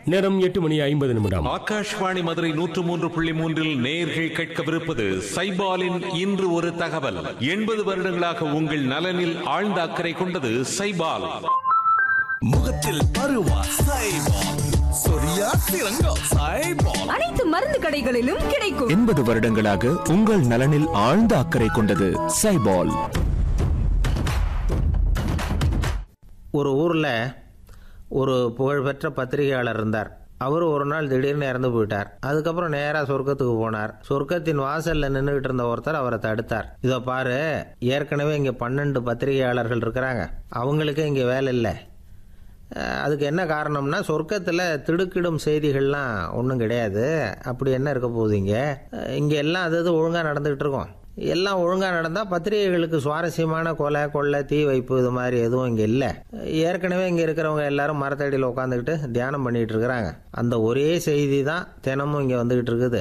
நேரம் எட்டு மணி ஐம்பது நிமிடம் ஆகாஷ்வாணி மதுரை நூற்று மூன்று புள்ளி மூன்றில் நேர்கள் கேட்கவிருப்பது சைபாலின் இன்று ஒரு தகவல் எண்பது வருடங்களாக உங்கள் நலனில் ஆழ்ந்த அக்கறை கொண்டது சைபால் முகத்தில் பருவா சைபால் சொரியா சிறங்கோ சைபால் அனைத்து மருந்து கடைகளிலும் கிடைக்கும் எண்பது வருடங்களாக உங்கள் நலனில் ஆழ்ந்த அக்கறை கொண்டது சைபால் ஒரு ஊரில் ஒரு புகழ்பெற்ற பத்திரிகையாளர் இருந்தார் அவர் ஒரு நாள் திடீர்னு இறந்து போயிட்டார் அதுக்கப்புறம் நேராக சொர்க்கத்துக்கு போனார் சொர்க்கத்தின் வாசலில் நின்றுகிட்டு இருந்த ஒருத்தர் அவரை தடுத்தார் இதோ பாரு ஏற்கனவே இங்கே பன்னெண்டு பத்திரிகையாளர்கள் இருக்கிறாங்க அவங்களுக்கே இங்கே வேலை இல்லை அஹ் அதுக்கு என்ன காரணம்னா சொர்க்கத்தில் திடுக்கிடும் செய்திகள்லாம் ஒன்றும் கிடையாது அப்படி என்ன இருக்க போகுது இங்கே அஹ் இங்கே எல்லாம் அது அது ஒழுங்காக நடந்துகிட்டு இருக்கும் எல்லாம் ஒழுங்காக நடந்தால் பத்திரிகைகளுக்கு சுவாரஸ்யமான கொலை கொள்ளை தீ வைப்பு இது மாதிரி எதுவும் இங்கே இல்லை ஏற்கனவே இங்கே இருக்கிறவங்க எல்லாரும் மரத்தடியில் உட்காந்துக்கிட்டு தியானம் பண்ணிகிட்டு இருக்கிறாங்க அந்த ஒரே செய்தி தான் தினமும் இங்கே வந்துக்கிட்டு இருக்குது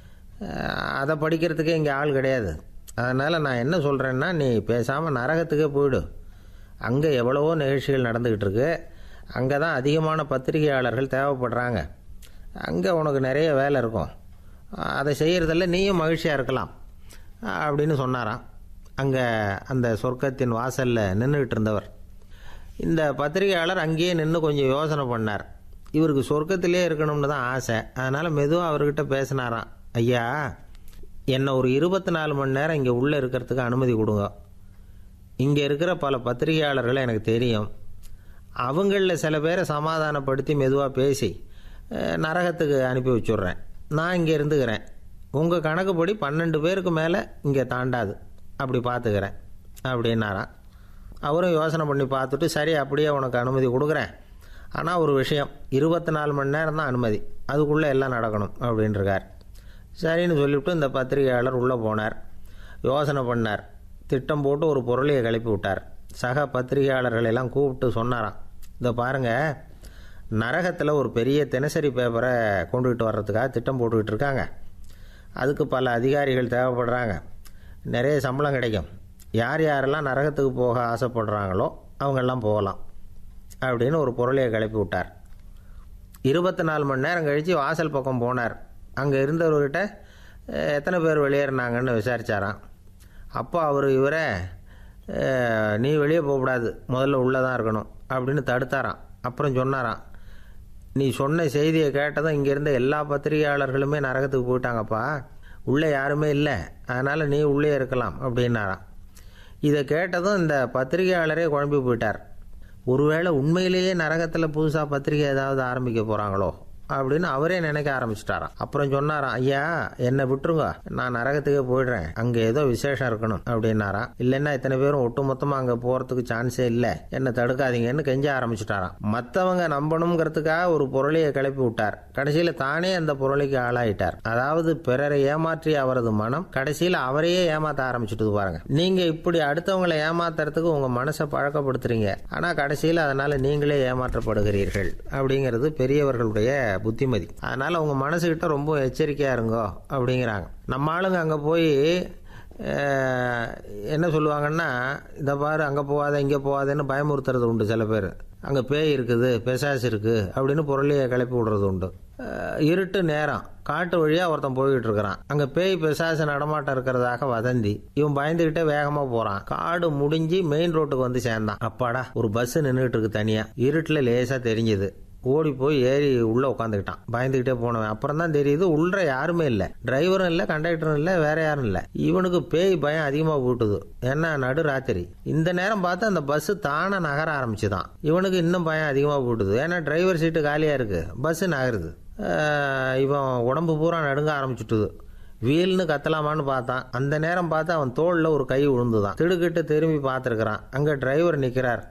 அஹ் அதை படிக்கிறதுக்கே இங்கே ஆள் கிடையாது அதனால் நான் என்ன சொல்கிறேன்னா நீ பேசாமல் நரகத்துக்கே போயிடு அங்கே எவ்வளவோ நிகழ்ச்சிகள் நடந்துக்கிட்டு இருக்கு அங்கே தான் அதிகமான பத்திரிகையாளர்கள் தேவைப்படுறாங்க அங்கே உனக்கு நிறைய வேலை இருக்கும் அதை செய்கிறதில்ல நீயும் மகிழ்ச்சியாக இருக்கலாம் அப்படின்னு சொன்னாராம் அங்கே அந்த சொர்க்கத்தின் வாசலில் நின்றுக்கிட்டு இருந்தவர் இந்த பத்திரிகையாளர் அங்கேயே நின்று கொஞ்சம் யோசனை பண்ணார் இவருக்கு சொர்க்கத்திலே இருக்கணும்னு தான் ஆசை அதனால் மெதுவாக அவர்கிட்ட பேசினாராம் ஐயா என்னை ஒரு இருபத்தி நாலு மணி நேரம் இங்கே உள்ளே இருக்கிறதுக்கு அனுமதி கொடுங்க இங்கே இருக்கிற பல பத்திரிகையாளர்களை எனக்கு தெரியும் அவங்களில் சில பேரை சமாதானப்படுத்தி மெதுவாக பேசி அஹ், நரகத்துக்கு அனுப்பி வச்சுட்றேன் நான் இங்கே இருந்துக்கிறேன் உங்கள் கணக்குப்படி பன்னெண்டு பேருக்கு மேலே இங்கே தாண்டாது அப்படி பார்த்துக்கிறேன் அப்படின்னாராம் அவரும் யோசனை பண்ணி பார்த்துட்டு சரி அப்படியே உனக்கு அனுமதி கொடுக்குறேன் ஆனால் ஒரு விஷயம் இருபத்தி நாலு மணி நேரம் தான் அனுமதி அதுக்குள்ளே எல்லாம் நடக்கணும் அப்படின்ட்டுருக்கார் சரின்னு சொல்லிவிட்டு இந்த பத்திரிகையாளர் உள்ளே போனார் யோசனை பண்ணார் திட்டம் போட்டு ஒரு பொருளையை கிளப்பி விட்டார் சக பத்திரிகையாளர்களை எல்லாம் கூப்பிட்டு சொன்னாராம் இதை பாருங்கள் நரகத்தில் ஒரு பெரிய தினசரி பேப்பரை கொண்டுகிட்டு வர்றதுக்காக திட்டம் போட்டுக்கிட்டு இருக்காங்க அதுக்கு பல அதிகாரிகள் தேவைப்படுறாங்க நிறைய சம்பளம் கிடைக்கும் யார் யாரெல்லாம் நரகத்துக்கு போக ஆசைப்படுறாங்களோ அவங்கெல்லாம் போகலாம் அப்படின்னு ஒரு பொருளையை கிளப்பி விட்டார் இருபத்தி நாலு மணி நேரம் கழித்து வாசல் பக்கம் போனார் அங்கே இருந்தவர்கிட்ட "அஹ், எத்தனை பேர் வெளியேறினாங்கன்னு விசாரிச்சாராம் அப்போ அவர் இவரை "அஹ், நீ வெளியே போகக்கூடாது முதல்ல உள்ளே தான் இருக்கணும் அப்படின்னு தடுத்தாராம் அப்புறம் சொன்னாராம் நீ சொன்ன செய்தியை கேட்டதும் இங்கே இருந்த எல்லா பத்திரிகையாளர்களுமே நரகத்துக்கு போயிட்டாங்கப்பா உள்ளே யாருமே இல்லை அதனால் நீ உள்ளே இருக்கலாம் அப்படின்னாராம் இதை கேட்டதும் இந்த பத்திரிகையாளரே குழம்பி போயிட்டார் ஒருவேளை உண்மையிலேயே நரகத்தில் புதுசாக பத்திரிகை ஏதாவது ஆரம்பிக்க போகிறாங்களோ அப்படின்னு அவரே நினைக்க ஆரம்பிச்சிட்டாராம் அப்புறம் சொன்னாராம் ஐயா என்னை விட்டுருங்க நான் நரகத்துக்கே போயிடுறேன் அங்கே ஏதோ விசேஷம் இருக்கணும் அப்படின்னாராம் இல்லைன்னா இத்தனை பேரும் ஒட்டுமொத்தமாக அங்கே போகிறதுக்கு சான்ஸே இல்லை என்னை தடுக்காதீங்கன்னு கெஞ்ச ஆரம்பிச்சிட்டாராம் மற்றவங்க நம்பணுங்கிறதுக்காக ஒரு பொருளையை கிளப்பி விட்டார் கடைசியில் தானே அந்த பொருளைக்கு ஆளாயிட்டார் அதாவது பிறரை ஏமாற்றிய அவரது மனம் கடைசியில் அவரையே ஏமாத்த ஆரம்பிச்சுட்டு பாருங்க நீங்க இப்படி அடுத்தவங்களை ஏமாத்துறதுக்கு உங்க மனசை பழக்கப்படுத்துறீங்க ஆனா கடைசியில் அதனால நீங்களே ஏமாற்றப்படுகிறீர்கள் அப்படிங்கிறது பெரியவர்களுடைய புத்திமதி அதனால உங்க மனசுகிட்ட ரொம்ப எச்சரிக்கையா இருங்கோ அப்படிங்கிறாங்க நம்ம ஆளுங்க அங்க போய் அஹ், என்ன சொல்லுவாங்கன்னா இதை பாரு அங்கே போகாத இங்கே போகாதன்னு பயமுறுத்துறது உண்டு சில பேர் அங்கே பேய் இருக்குது பிசாசு இருக்குது அப்படின்னு பொருளையை கிளப்பி விடுறது உண்டு அஹ், இருட்டு நேரம் காட்டு வழியாக ஒருத்தன் போய்கிட்டு இருக்கிறான் அங்கே பேய் பிசாசு நடமாட்டம் இருக்கிறதாக வதந்தி இவன் பயந்துக்கிட்டே வேகமாக போகிறான் காடு முடிஞ்சு மெயின் ரோட்டுக்கு வந்து சேர்ந்தான் அப்பாடா ஒரு பஸ் நின்றுட்டு இருக்கு தனியாக இருட்டில் லேசாக தெரிஞ்சுது ஓடி போய் ஏறி உள்ள உட்காந்துக்கிட்டான் பயந்துக்கிட்டே போனவன் அப்புறம் தான் தெரியுது உள்ள யாருமே இல்லை டிரைவரும் இல்லை கண்டக்டரும் இல்லை வேற யாரும் இல்லை இவனுக்கு பேய் பயம் அதிகமாக போட்டுது ஏன்னா நடு ராத்திரி இந்த நேரம் பார்த்து அந்த பஸ் தானே நகர ஆரம்பிச்சுதான் இவனுக்கு இன்னும் பயம் அதிகமாக போட்டுது ஏன்னா டிரைவர் சீட்டு காலியாக இருக்கு பஸ் நகருது ஆஹ் இவன் உடம்பு பூரா நடுங்க ஆரம்பிச்சுட்டுது வீல்னு கத்தலாமான்னு பார்த்தான் அந்த நேரம் பார்த்து அவன் தோளில் ஒரு கை விழுந்துதான் திடுக்கிட்டு திரும்பி பார்த்துருக்கிறான் அங்கே டிரைவர் நிற்கிறார்